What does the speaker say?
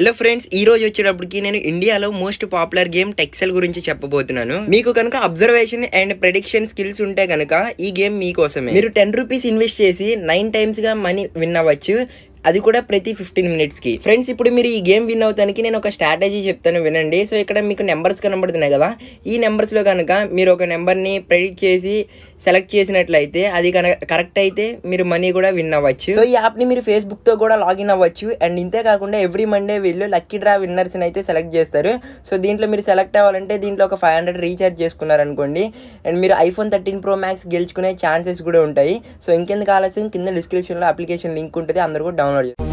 hello friends ఈ రోజు వచ్చేటప్పటికి నేను ఇండియాలో మోస్ట్ పాపులర్ గేమ్ టెక్సెల్ గురించి చెప్పబోతున్నాను మీకు కనుక అబ్జర్వేషన్ అండ్ ప్రెడిక్షన్ స్కిల్స్ ఉంటే కనుక ఈ గేమ్ మీకోసమే మీరు టెన్ రూపీస్ ఇన్వెస్ట్ చేసి నైన్ టైమ్స్ గా మనీ విన్ అవ్వచ్చు అది కూడా ప్రతి ఫిఫ్టీన్ మినిట్స్కి ఫ్రెండ్స్ ఇప్పుడు మీరు ఈ గేమ్ విన్ అవుతానికి నేను ఒక స్ట్రాటజీ చెప్తాను వినండి సో ఇక్కడ మీకు నెంబర్స్ కనబడుతున్నాయి కదా ఈ నెంబర్స్లో కనుక మీరు ఒక నెంబర్ని ప్రెడిక్ట్ చేసి సెలెక్ట్ చేసినట్లయితే అది కనుక కరెక్ట్ అయితే మీరు మనీ కూడా విన్ అవ్వచ్చు సో ఈ యాప్ని మీరు ఫేస్బుక్తో కూడా లాగిన్ అవ్వచ్చు అండ్ ఇంతే కాకుండా ఎవ్రీ మండే వీళ్ళు లక్కీ డ్రా విన్నర్స్ని అయితే సెలెక్ట్ చేస్తారు సో దీంట్లో మీరు సెలెక్ట్ అవ్వాలంటే దీంట్లో ఒక ఫైవ్ హండ్రెడ్ రీఛార్జ్ చేసుకున్నారనుకోండి అండ్ మీరు ఐఫోన్ థర్టీన్ ప్రో మ్యాక్స్ గెలుచుకునే ఛాన్సెస్ కూడా ఉంటాయి సో ఇంకెందుకు ఆలస్యం కింద డిస్క్రిప్షన్లో అప్లికేషన్ లింక్ ఉంటుంది అందరూ కూడా డౌన్లోడ్ చేస్తారు